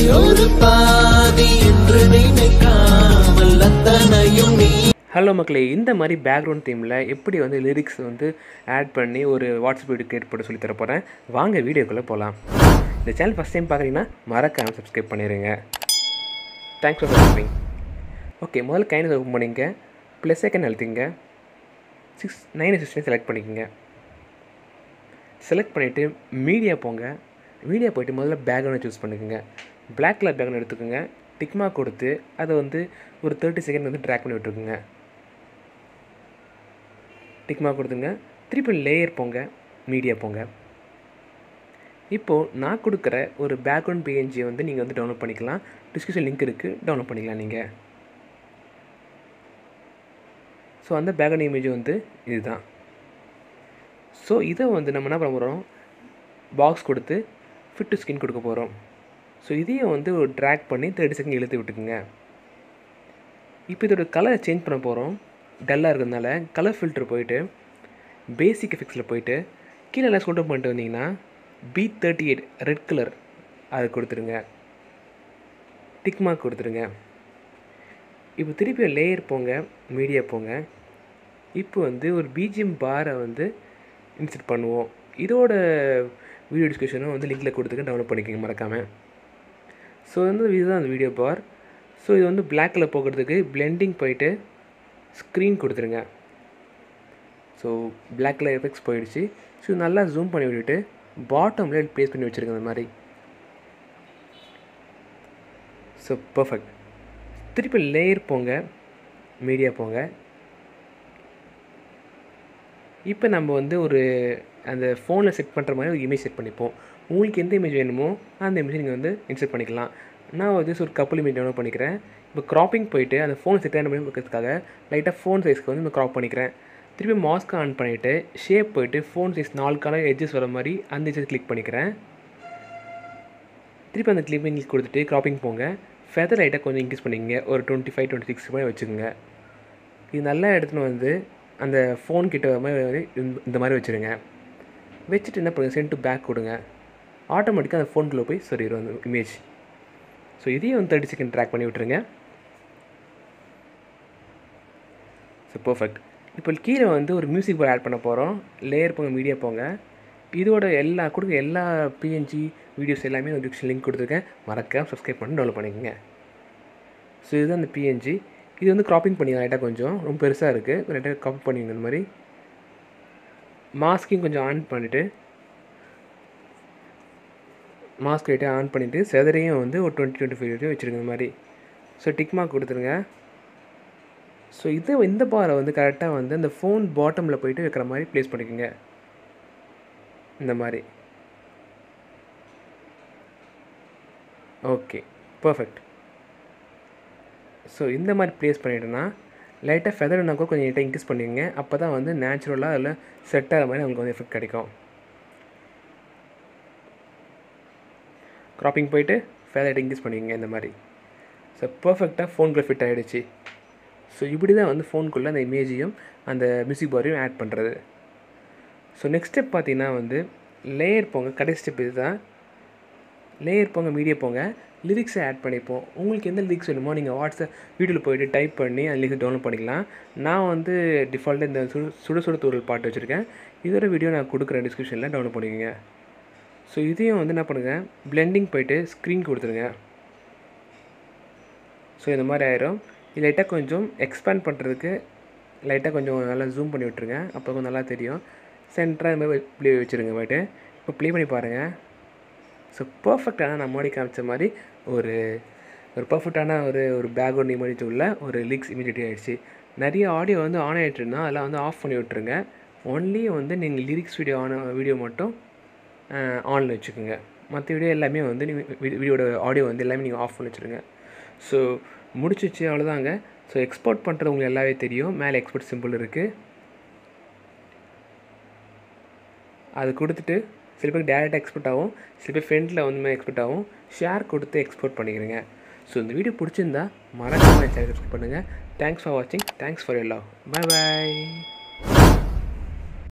ஒரு பாதி என்று நினைக்காமல் அத்தனையும் நீ ஹலோ மக்களே இந்த மாதிரி பேக்ரவுண்ட் தீமில் எப்படி வந்து லிரிக்ஸ் வந்து ஆட் பண்ணி ஒரு வாட்ஸ்அப் வீடியோ கிரியேட் பண்ண சொல்லி தர போகிறேன் வாங்க வீடியோக்குள்ளே போகலாம் இந்த சேனல் ஃபஸ்ட் டைம் பார்க்குறீங்கன்னா மறக்காமல் சப்ஸ்கிரைப் பண்ணிடுங்க தேங்க்ஸ் ஃபார் வாட்சிங் ஓகே முதல்ல கைனஸ் ஓப்பன் பண்ணிங்க ப்ளஸ் செகண்ட் அழுத்திங்க சிக்ஸ் நைன் சிக்ஸ்டின் செலக்ட் பண்ணிக்கோங்க செலக்ட் பண்ணிவிட்டு மீடியா போங்க மீடியா போயிட்டு முதல்ல பேக்ரவுண்ட் சூஸ் பண்ணிக்கோங்க Black கலர் பேக்ரவுண்ட் எடுத்துக்கோங்க டிக்மா கொடுத்து அதை வந்து ஒரு தேர்ட்டி செகண்ட் வந்து ட்ராக் பண்ணி விட்ருக்குங்க டிக்மா கொடுத்துங்க திருப்பி லேயர் போங்க மீடியா போங்க இப்போது நான் கொடுக்குற ஒரு பேக்ரவுண்ட் பிஎன்ஜியை வந்து நீங்கள் வந்து டவுன்லோட் பண்ணிக்கலாம் டிஸ்கிரிப்ஷன் லிங்க் இருக்குது டவுன்லோட் பண்ணிக்கலாம் நீங்கள் ஸோ அந்த பேக்ரவுண்ட் இமேஜ் வந்து இதுதான் ஸோ இதை வந்து நம்ம என்ன பண்ண போகிறோம் பாக்ஸ் கொடுத்து ஃபிட் டு ஸ்கின் கொடுக்க போகிறோம் ஸோ இதையும் வந்து ஒரு ட்ராக் பண்ணி தேர்ட்டி செகண்ட் இழுத்து விட்டுக்குங்க இப்போ இதோட கலரை சேஞ்ச் பண்ண போகிறோம் டல்லாக இருக்கிறதுனால கலர் ஃபில்டர் போயிட்டு பேசிக் எஃபெக்ட்ஸில் போயிட்டு கீழே எல்லாம் ஸ்கோல்டர் பண்ணிட்டு வந்தீங்கன்னா B thirty eight red colour அது கொடுத்துருங்க டிக் மார்க் கொடுத்துருங்க இப்போ திருப்பி லேயர் போங்க மீடியா போங்க இப்போ வந்து ஒரு பிஜிஎம் பாரை வந்து இன்சர்ட் பண்ணுவோம் இதோட வீடியோ டிஸ்கஷனும் வந்து லிங்கில் கொடுத்துக்க டவுன்லோட் பண்ணிக்கோங்க மறக்காமல் ஸோ வந்து இதுதான் அந்த வீடியோ பார் ஸோ இது வந்து black கலர் போக்குறதுக்கு பிளெண்டிங் போயிட்டு ஸ்க்ரீன் கொடுத்துருங்க ஸோ black கலர் எஃபெக்ட்ஸ் போயிடுச்சு ஸோ நல்லா ஜூம் பண்ணி விட்டுட்டு பாட்டமில் ப்ளேஸ் பண்ணி வச்சுருங்க அந்த மாதிரி ஸோ பர்ஃபெக்ட் திருப்பி லேயர் போங்க மீடியா போங்க இப்போ நம்ம வந்து ஒரு அந்த ஃபோனில் செட் பண்ணுற மாதிரி ஒரு இமேஜ் செட் பண்ணிப்போம் உங்களுக்கு எந்த இமேஜ் வேணுமோ அந்த இமேஜ் நீங்கள் வந்து இன்சர்ட் பண்ணிக்கலாம் நான் வந்து ஒரு கப்பல் இமேஜ் டவுன்லோட் பண்ணிக்கிறேன் இப்போ க்ராப்பிங் போயிட்டு அந்த ஃபோன் செட் ஆன பண்ணி வைக்கிறதுக்காக லைட்டாக ஃபோன் சைஸ்க்கு வந்து நான் க்ராப் பண்ணிக்கிறேன் திருப்பி மாஸ்க் ஆன் பண்ணிவிட்டு ஷேப் போயிட்டு ஃபோன் சைஸ் நாலு கலர் எட்ஜஸ் வர மாதிரி அந்த எட்ஜஸ் கிளிக் பண்ணிக்கிறேன் திருப்பி அந்த கிளிப்பிங் கொடுத்துட்டு க்ராப்பிங் போங்க ஃபெதர் லைட்டாக கொஞ்சம் இன்க்ரீஸ் பண்ணிக்கங்க ஒரு டுவெண்ட்டி ஃபைவ் டுவெண்ட்டி சிக்ஸ் மாதிரி வச்சுக்கோங்க இது நல்லா எடுத்துன்னு வந்து அந்த ஃபோன் கிட்ட வர மாதிரி வந்து இந்த- இந்த மாதிரி வச்சுருங்க வச்சுட்டு என்ன பண்ணுங்க சென்ட் டு பேக் கொடுங்க ஆட்டோமேட்டிக்காக அந்த ஃபோனுக்குள்ளே போய் சொல்லிடும் அந்த இமேஜ் ஸோ இதையும் வந்து தேர்ட்டி செகண்ட் ட்ராக் பண்ணி விட்டுருங்க ஸோ பர்ஃபெக்ட் இப்போ கீழே வந்து ஒரு மியூசிக் பார் ஆட் பண்ண போகிறோம் லேயர் போங்க மீடியா போங்க இதோட எல்லா கொடுக்க எல்லா பிஎன்ஜி வீடியோஸ் எல்லாமே ஒரு டிஸ்கிரிப்ஷன் லிங்க் கொடுத்துருக்கேன் மறக்காம சப்ஸ்கிரைப் பண்ணி டவுன்லோட் பண்ணிக்கோங்க ஸோ இதுதான் அந்த பிஎன்ஜி இது வந்து க்ராப்பிங் பண்ணிக்கலாம் லைட்டாக கொஞ்சம் ரொம்ப பெருசாக இருக்குது லைட்டாக காப்பி பண்ணிங்க இந்த மாதிரி மாஸ்கையும் கொஞ்சம் ஆன் பண்ணிவிட்டு மாஸ்க் லைட்டாக ஆன் பண்ணிவிட்டு செதறையும் வந்து ஒரு டுவெண்ட்டி டுவெண்ட்டி ஃபைவ் வரையும் வச்சுருங்க இந்த மாதிரி ஸோ டிக் மார்க் கொடுத்துருங்க ஸோ இது இந்த பாரை வந்து கரெக்டாக வந்து அந்த ஃபோன் பாட்டமில் போயிட்டு வைக்கிற மாதிரி ப்ளேஸ் பண்ணிக்கோங்க இந்த மாதிரி ஓகே பர்ஃபெக்ட் ஸோ இந்த மாதிரி ப்ளேஸ் பண்ணிட்டோன்னா லைட்டாக ஃபெதர்னா கூட கொஞ்சம் லைட்டாக இன்க்ரீஸ் பண்ணிக்கங்க அப்போ தான் வந்து நேச்சுரலாக அதில் செட் ஆகிற மாதிரி உங்களுக்கு வந்து எஃபெக்ட் கிடைக்கும் க்ராப்பிங் போயிட்டு ஃபேதர் இன்க்ரீஸ் பண்ணிக்கங்க இந்த மாதிரி ஸோ பர்ஃபெக்டாக ஃபோனுக்குள்ளே ஃபிட் ஆகிடுச்சு ஸோ இப்படி தான் வந்து ஃபோனுக்குள்ளே அந்த இமேஜையும் அந்த மியூசிக் பாரையும் ஆட் பண்ணுறது ஸோ நெக்ஸ்ட் ஸ்டெப் பார்த்தீங்கன்னா வந்து லேயர் போங்க கடைசி ஸ்டெப் இதுதான் லேயர் போங்க மீடியா போங்க லிரிக்ஸை ஆட் பண்ணிப்போம் உங்களுக்கு எந்த லிரிக்ஸ் வேணுமோ நீங்கள் வாட்ஸ்அப் வீடியோவில் போயிட்டு டைப் பண்ணி அந்த லிரிக்ஸ் டவுன்லோட் பண்ணிக்கலாம் நான் வந்து டிஃபால்ட்டாக இந்த சுடு சுட சுட தூரல் பாட்டு வச்சுருக்கேன் இதோட வீடியோ நான் கொடுக்குறேன் டிஸ்கிரிப்ஷனில் டவுன்லோட் பண்ணிக்கோங்க ஸோ இதையும் வந்து என்ன பண்ணுங்கள் பிளெண்டிங் போயிட்டு ஸ்க்ரீன் கொடுத்துருங்க ஸோ இந்த மாதிரி ஆயிரும் இது லைட்டாக கொஞ்சம் எக்ஸ்பேண்ட் பண்ணுறதுக்கு லைட்டாக கொஞ்சம் நல்லா ஜூம் பண்ணி விட்டுருங்க அப்போ கொஞ்சம் நல்லா தெரியும் சென்டராக இந்த மாதிரி ப்ளே வச்சுருங்க போயிட்டு இப்போ ப்ளே பண்ணி பாருங்கள் ஸோ பர்ஃபெக்டான நான் முன்னாடி காமிச்ச மாதிரி ஒரு ஒரு பர்ஃபெக்டான ஒரு ஒரு பேக்ரவுண்ட் இமேஜ் உள்ள ஒரு லிக்ஸ் இமீடியட் ஆகிடுச்சு நிறைய ஆடியோ வந்து ஆன் ஆகிட்டு இருந்தால் அதெல்லாம் வந்து ஆஃப் பண்ணி விட்டுருங்க ஒன்லி வந்து நீங்கள் லிரிக்ஸ் வீடியோ ஆன வீடியோ மட்டும் ஆனில் வச்சுக்கோங்க மற்ற வீடியோ எல்லாமே வந்து நீங்கள் வீடியோட ஆடியோ வந்து எல்லாமே நீங்கள் ஆஃப் பண்ணி வச்சுருங்க ஸோ முடிச்சிச்சு அவ்வளோதாங்க ஸோ எக்ஸ்போர்ட் பண்ணுறது உங்களுக்கு எல்லாமே தெரியும் மேலே எக்ஸ்போர்ட் சிம்பிள் இருக்குது அது கொடுத்துட்டு சில பேர் டேரெக்டாக எக்ஸ்போர்ட் ஆகும் சில பேர் ஃப்ரெண்டில் வந்து எக்ஸ்போர்ட் ஆகும் ஷேர் கொடுத்து எக்ஸ்போர்ட் பண்ணிக்கிறேங்க ஸோ இந்த வீடியோ பிடிச்சிருந்தா மறக்காமல் சேனல் சப்ஸ்கிரைப் பண்ணுங்கள் தேங்க்ஸ் ஃபார் வாட்சிங் thanks for your love bye bye